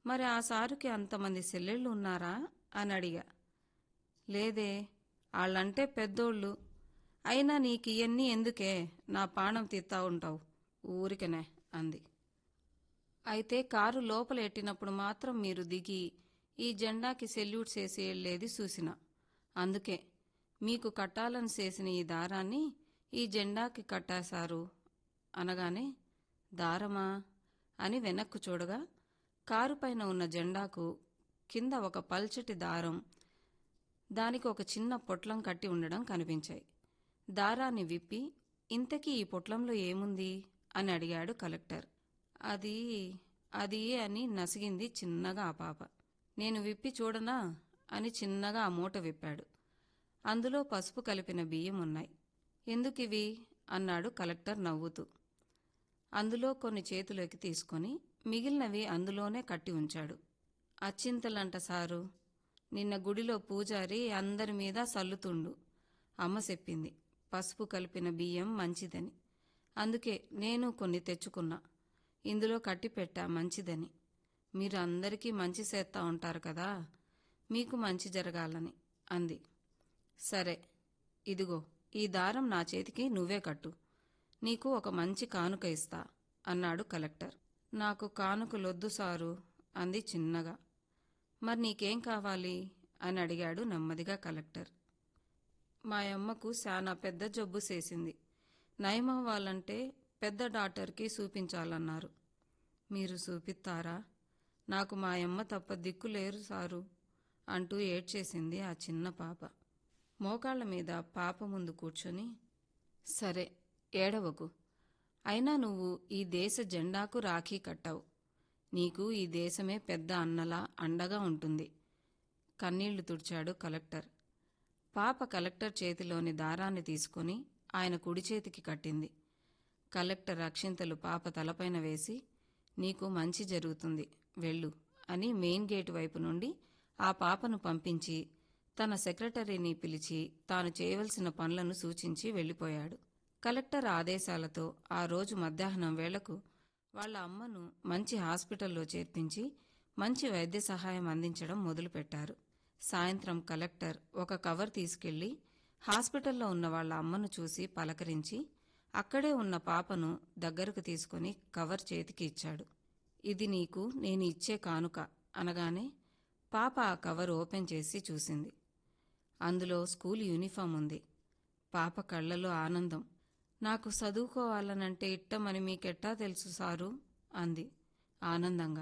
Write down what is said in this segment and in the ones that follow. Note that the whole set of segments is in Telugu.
మరి ఆ సారుకి అంతమంది చెల్లెళ్ళు ఉన్నారా అని అడిగా లేదే వాళ్ళంటే పెద్దోళ్ళు అయినా నీకు ఇవన్నీ ఎందుకే నా పానం తీత్తా ఉంటావు ఊరికనే అంది అయితే కారు లోపల ఎట్టినప్పుడు మాత్రం మీరు దిగి ఈ జెండాకి సెల్యూట్ చేసి వెళ్ళేది చూసిన అందుకే మీకు కట్టాలని చేసిన ఈ దారాన్ని ఈ జెండాకి కట్టేశారు అనగానే దారమా అని వెనక్కు చూడగా కారు పైన ఉన్న జెండాకు కింద ఒక పల్చటి దారం దానికి ఒక చిన్న పొట్లం కట్టి ఉండడం కనిపించాయి దారాన్ని విప్పి ఇంతకీ ఈ పొట్లంలో ఏముంది అని అడిగాడు కలెక్టర్ అది అది అని నసిగింది చిన్నగా ఆ పాప నేను విప్పి చూడనా అని చిన్నగా ఆ మూట విప్పాడు అందులో పసుపు కలిపిన బియ్యం ఉన్నాయి ఎందుకివి అన్నాడు కలెక్టర్ నవ్వుతూ అందులో కొన్ని చేతిలోకి తీసుకొని మిగిలినవి అందులోనే కట్టి ఉంచాడు అచ్చింతలంట సారు నిన్న గుడిలో పూజారి అందరి మీద సల్లుతుండు అమ్మ చెప్పింది పసుపు కలిపిన బియ్యం మంచిదని అందుకే నేను కొన్ని తెచ్చుకున్నా ఇందులో కట్టి పెట్టా మంచిదని మీరు అందరికీ మంచి చేస్తా ఉంటారు కదా మీకు మంచి జరగాలని అంది సరే ఇదిగో ఈ దారం నా చేతికి నువ్వే కట్టు నీకు ఒక మంచి కానుక ఇస్తా అన్నాడు కలెక్టర్ నాకు కానుకలొద్దు సారు అంది చిన్నగా మరి నీకేం కావాలి అని అడిగాడు నెమ్మదిగా కలెక్టర్ మా అమ్మకు శానా పెద్ద జబ్బు చేసింది నయమవ్వాలంటే పెద్ద డాక్టర్కి చూపించాలన్నారు మీరు చూపిస్తారా నాకు మా అమ్మ తప్ప దిక్కు లేరు సారు అంటూ ఏడ్చేసింది ఆ చిన్న పాప మోకాళ్ల మీద పాప ముందు కూర్చొని సరే ఏడవకు అయినా నువ్వు ఈ దేశ జెండాకు రాఖీ కట్టావు నీకు ఈ దేశమే పెద్ద అన్నలా అండగా ఉంటుంది కన్నీళ్లు తుడిచాడు కలెక్టర్ పాప కలెక్టర్ చేతిలోని దారాన్ని తీసుకొని ఆయన కుడి చేతికి కట్టింది కలెక్టర్ అక్షింతలు పాప తలపైన వేసి నీకు మంచి జరుగుతుంది వెళ్ళు అని మెయిన్ గేటు వైపు నుండి ఆ పాపను పంపించి తన సెక్రటరీని పిలిచి తాను చేయవలసిన పనులను సూచించి వెళ్ళిపోయాడు కలెక్టర్ ఆదేశాలతో ఆ రోజు మధ్యాహ్నం వేళకు వాళ్ళ అమ్మను మంచి హాస్పిటల్లో చేర్పించి మంచి వైద్య సహాయం అందించడం మొదలుపెట్టారు సాయంత్రం కలెక్టర్ ఒక కవర్ తీసుకెళ్లి హాస్పిటల్లో ఉన్న వాళ్ళ అమ్మను చూసి పలకరించి అక్కడే ఉన్న పాపను దగ్గరకు తీసుకుని కవర్ చేతికి ఇచ్చాడు ఇది నీకు నేను ఇచ్చే కానుక అనగానే పాప ఆ కవర్ ఓపెన్ చేసి చూసింది అందులో స్కూల్ యూనిఫామ్ ఉంది పాప కళ్ళలో ఆనందం నాకు చదువుకోవాలనంటే ఇట్టమని మీకెట్టా తెలుసు సారు అంది ఆనందంగా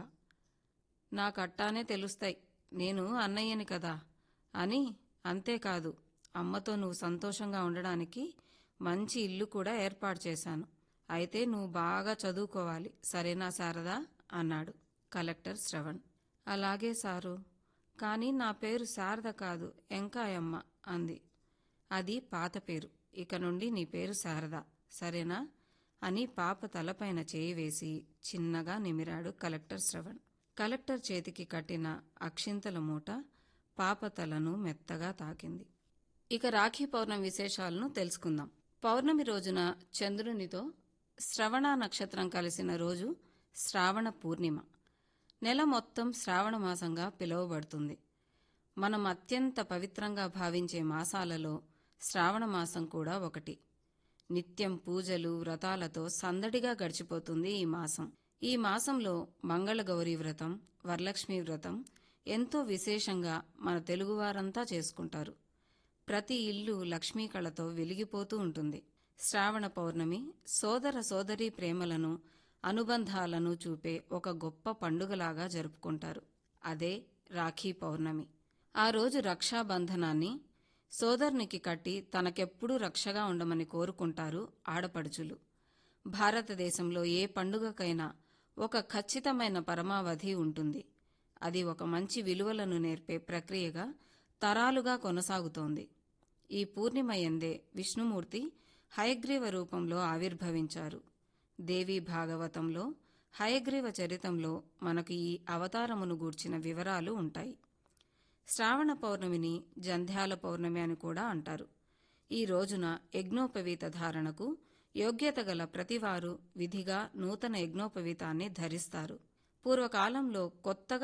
నాకట్టానే తెలుస్తాయి నేను అన్నయ్యని కదా అని అంతేకాదు అమ్మతో నువ్వు సంతోషంగా ఉండడానికి మంచి ఇల్లు కూడా ఏర్పాటు చేశాను అయితే నువ్వు బాగా చదువుకోవాలి సరేనా శారదా అన్నాడు కలెక్టర్ శ్రవణ్ అలాగే సారు కానీ నా పేరు శారద కాదు ఎంకాయమ్మ అంది అది పాత పేరు ఇక నుండి నీ పేరు శారద సరేనా అని పాప తలపైన చేయి వేసి చిన్నగా నిమిరాడు కలెక్టర్ శ్రవణ్ కలెక్టర్ చేతికి కట్టిన అక్షింతల మూట పాప తలను మెత్తగా తాకింది ఇక రాఖీ పౌర్ణమి విశేషాలను తెలుసుకుందాం పౌర్ణమి రోజున చంద్రునితో శ్రవణ నక్షత్రం కలిసిన రోజు శ్రావణ పూర్ణిమ నెల మొత్తం శ్రావణ మాసంగా పిలువబడుతుంది మనం అత్యంత పవిత్రంగా భావించే మాసాలలో శ్రావణ మాసం కూడా ఒకటి నిత్యం పూజలు వ్రతాలతో సందడిగా గడిచిపోతుంది ఈ మాసం ఈ మాసంలో మంగళగౌరి వ్రతం వరలక్ష్మి వ్రతం ఎంతో విశేషంగా మన తెలుగువారంతా చేసుకుంటారు ప్రతి ఇల్లు లక్ష్మీ కళతో వెలిగిపోతూ ఉంటుంది శ్రావణ పౌర్ణమి సోదర సోదరీ ప్రేమలను అనుబంధాలను చూపే ఒక గొప్ప పండుగలాగా జరుపుకుంటారు అదే రాఖీ పౌర్ణమి ఆ రోజు రక్షాబంధనాన్ని సోదరునికి కట్టి తనకెప్పుడూ రక్షగా ఉండమని కోరుకుంటారు ఆడపడుచులు భారతదేశంలో ఏ పండుగకైనా ఒక ఖచ్చితమైన పరమావధి ఉంటుంది అది ఒక మంచి విలువలను నేర్పే ప్రక్రియగా తరాలుగా కొనసాగుతోంది ఈ పూర్ణిమ ఎందే విష్ణుమూర్తి హయగ్రీవ రూపంలో ఆవిర్భవించారు దేవీ భాగవతంలో హయగ్రీవ చరితంలో మనకు ఈ అవతారమును గూర్చిన వివరాలు ఉంటాయి శ్రావణ పౌర్ణమిని జంధ్యాల పౌర్ణమి అని కూడా అంటారు ఈ రోజున యజ్ఞోపవీత ధారణకు యోగ్యత గల ప్రతివారు విధిగా నూతన యజ్ఞోపవీతాన్ని ధరిస్తారు పూర్వకాలంలో కొత్తగా